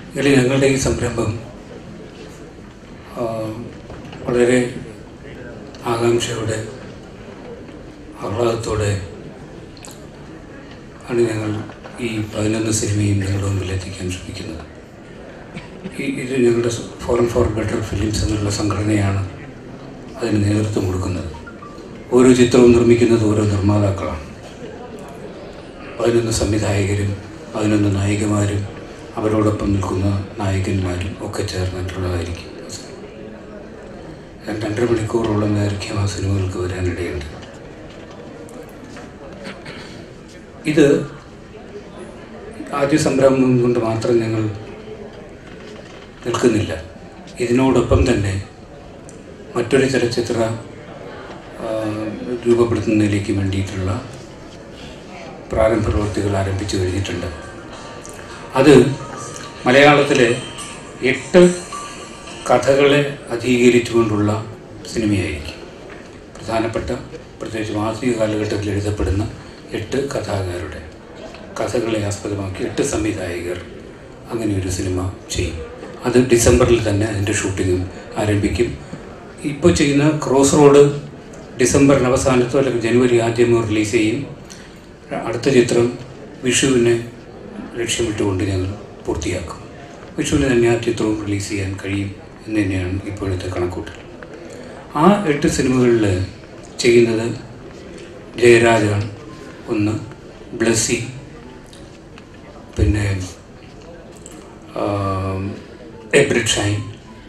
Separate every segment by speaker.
Speaker 1: ഇതിൽ ഞങ്ങളുടെ ഈ സംരംഭം ആ, വളരെ ആകാംക്ഷയോടെ ആഹ്ലാദത്തോടെ ആണ് ഞങ്ങൾ ഈ പതിനൊന്ന് സിനിമയും നിങ്ങളുടെ മുമ്പിൽ എത്തിക്കാൻ ശ്രമിക്കുന്നത് ഈ ഇത് ഞങ്ങളുടെ ഫോറം ഫോർ ബെറ്റർ ഫിലിംസ് എന്നുള്ള സംഘടനയാണ് അതിന് നേതൃത്വം കൊടുക്കുന്നത് ഓരോ ചിത്രവും നിർമ്മിക്കുന്നത് ഓരോ നിർമ്മാതാക്കളാണ് പതിനൊന്ന് സംവിധായകരും പതിനൊന്ന് നായികമാരും അവരോടൊപ്പം നിൽക്കുന്ന നായകന്മാരും ഒക്കെ ചേർന്നിട്ടുള്ളതായിരിക്കും രണ്ടര മണിക്കൂറോളം ദൈർഘ്യം ആ സിനിമകൾക്ക് വരാനിടയുണ്ട് ഇത് ആദ്യ സംരംഭം കൊണ്ട് മാത്രം ഞങ്ങൾ നിൽക്കുന്നില്ല ഇതിനോടൊപ്പം തന്നെ മറ്റൊരു ചലച്ചിത്ര ആ, രൂപപ്പെടുത്തുന്നതിലേക്ക് വേണ്ടിയിട്ടുള്ള പ്രാരംഭ പ്രവൃത്തികൾ ആരംഭിച്ചു കഴിഞ്ഞിട്ടുണ്ട് അത് മലയാളത്തിലെ എട്ട് കഥകളെ അധീകരിച്ചുകൊണ്ടുള്ള സിനിമയായിരിക്കും പ്രധാനപ്പെട്ട പ്രത്യേകിച്ച് ആധുനിക കാലഘട്ടത്തിൽ എഴുതപ്പെടുന്ന എട്ട് കഥാകാരുടെ കഥകളെ ആസ്പദമാക്കി എട്ട് സംവിധായകർ അങ്ങനെ ഒരു സിനിമ ചെയ്യും അത് ഡിസംബറിൽ തന്നെ അതിൻ്റെ ഷൂട്ടിംഗ് ആരംഭിക്കും ഇപ്പോൾ ചെയ്യുന്ന ക്രോസ് റോഡ് ഡിസംബറിന് അവസാനത്തോ അല്ലെങ്കിൽ ജനുവരി ആദ്യമോ റിലീസ് ചെയ്യും അടുത്ത ചിത്രം വിഷുവിനെ ലക്ഷ്യമിട്ടുകൊണ്ട് ഞങ്ങൾ പൂർത്തിയാക്കും വിഷുവിന് തന്നെ ആ ചിത്രവും റിലീസ് ചെയ്യാൻ കഴിയും എന്ന് തന്നെയാണ് ഇപ്പോഴത്തെ കണക്കൂട്ടൽ ആ എട്ട് സിനിമകളിൽ ചെയ്യുന്നത് ജയരാജാണ് ഒന്ന് ബ്ലസ്സി പിന്നെ എബ്രിഡ് ഷൈൻ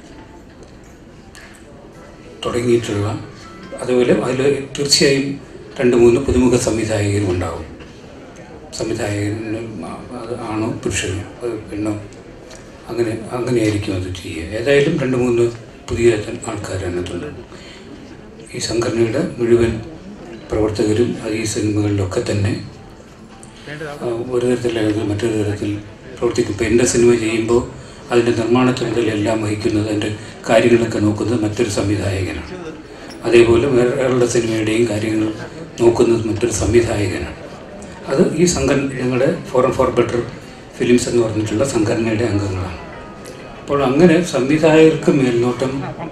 Speaker 1: തുടങ്ങിയിട്ടുള്ള അതുപോലെ അതിൽ തീർച്ചയായും രണ്ട് മൂന്ന് പുതുമുഖ സംവിധായകരും ഉണ്ടാവും സംവിധായകന് അത് ആണോ പുരുഷനോ അത് പെണ്ണോ അങ്ങനെ അങ്ങനെയായിരിക്കും അത് ചെയ്യുക ഏതായാലും രണ്ട് മൂന്ന് പുതിയ ആൾക്കാർ അതിനകത്തുണ്ട് ഈ സംഘടനയുടെ മുഴുവൻ പ്രവർത്തകരും അത് ഈ സിനിമകളിലൊക്കെ തന്നെ ആ, ഒരു തരത്തിലല്ലെങ്കിൽ മറ്റൊരു തരത്തിൽ പ്രവർത്തിക്കും ഇപ്പോൾ എൻ്റെ സിനിമ ചെയ്യുമ്പോൾ അതിൻ്റെ നിർമ്മാണ ചുമതലയെല്ലാം വഹിക്കുന്നത് അതിൻ്റെ കാര്യങ്ങളൊക്കെ നോക്കുന്നത് മറ്റൊരു സംവിധായകനാണ് അതേപോലെ വേറെ സിനിമയുടെയും കാര്യങ്ങൾ നോക്കുന്നത് മറ്റൊരു സംവിധായകനാണ് അത് ഈ സംഘടന ഞങ്ങളുടെ ഫോറം ഫോർ ബെറ്റർ ഫിലിംസ് എന്ന് പറഞ്ഞിട്ടുള്ള സംഘടനയുടെ അംഗങ്ങളാണ് അപ്പോൾ അങ്ങനെ സംവിധായകർക്ക് മേൽനോട്ടം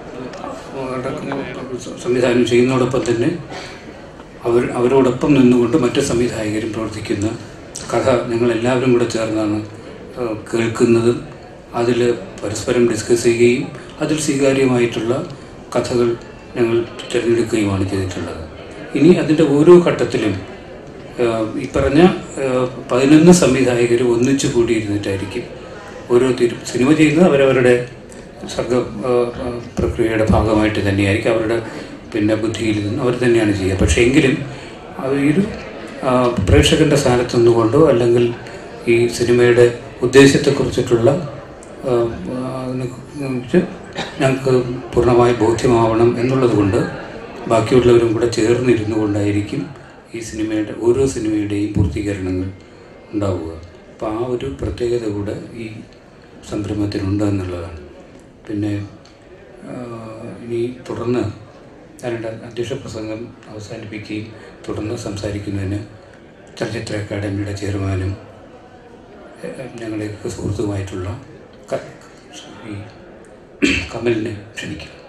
Speaker 1: അടക്കം സംവിധാനം ചെയ്യുന്നതോടൊപ്പം തന്നെ അവർ അവരോടൊപ്പം നിന്നുകൊണ്ട് മറ്റു സംവിധായകരും പ്രവർത്തിക്കുന്ന കഥ ഞങ്ങളെല്ലാവരും കൂടെ ചേർന്നാണ് ആ, കേൾക്കുന്നതും അതിൽ പരസ്പരം ഡിസ്കസ് ചെയ്യുകയും അതിൽ സ്വീകാര്യമായിട്ടുള്ള കഥകൾ ഞങ്ങൾ തിരഞ്ഞെടുക്കുകയുമാണ് ചെയ്തിട്ടുള്ളത് ഇനി അതിൻ്റെ ഓരോ ഘട്ടത്തിലും ആ, ഈ പറഞ്ഞ ആ, പതിനൊന്ന് സംവിധായകർ ഒന്നിച്ചു കൂടിയിരുന്നിട്ടായിരിക്കും ഓരോ തിരു സിനിമ ചെയ്യുന്നത് അവരവരുടെ സർഗ ആ, ആ, പ്രക്രിയയുടെ ഭാഗമായിട്ട് തന്നെയായിരിക്കും അവരുടെ പിന്നെ ബുദ്ധിയിൽ നിന്ന് അവർ തന്നെയാണ് ചെയ്യുക പക്ഷേ എങ്കിലും അത് ഈ ഒരു ആ, പ്രേക്ഷകൻ്റെ സ്ഥാനത്ത് നിന്നുകൊണ്ടോ അല്ലെങ്കിൽ ഈ സിനിമയുടെ ഉദ്ദേശത്തെക്കുറിച്ചിട്ടുള്ള ആ, ആ, അതിനെക്കുറിച്ച് ഞങ്ങൾക്ക് പൂർണ്ണമായി ബോധ്യമാവണം എന്നുള്ളത് കൊണ്ട് ബാക്കിയുള്ളവരും കൂടെ ചേർന്നിരുന്നു കൊണ്ടായിരിക്കും ഈ സിനിമയുടെ ഓരോ സിനിമയുടെയും പൂർത്തീകരണങ്ങൾ ഉണ്ടാവുക അപ്പോൾ ആ ഒരു പ്രത്യേകത കൂടെ ഈ സംരംഭത്തിനുണ്ട് എന്നുള്ളതാണ് പിന്നെ ആ, ഇനി തുടർന്ന് ഞാനെൻ്റെ അധ്യക്ഷ പ്രസംഗം അവസാനിപ്പിക്കുകയും തുടർന്ന് സംസാരിക്കുന്നതിന് ചലച്ചിത്ര അക്കാദമിയുടെ ചെയർമാനും എ, എ, ഞങ്ങളുടെയൊക്കെ സുഹൃത്തുമായിട്ടുള്ള ക- ഈ കമലിനെ ക്ഷണിക്കും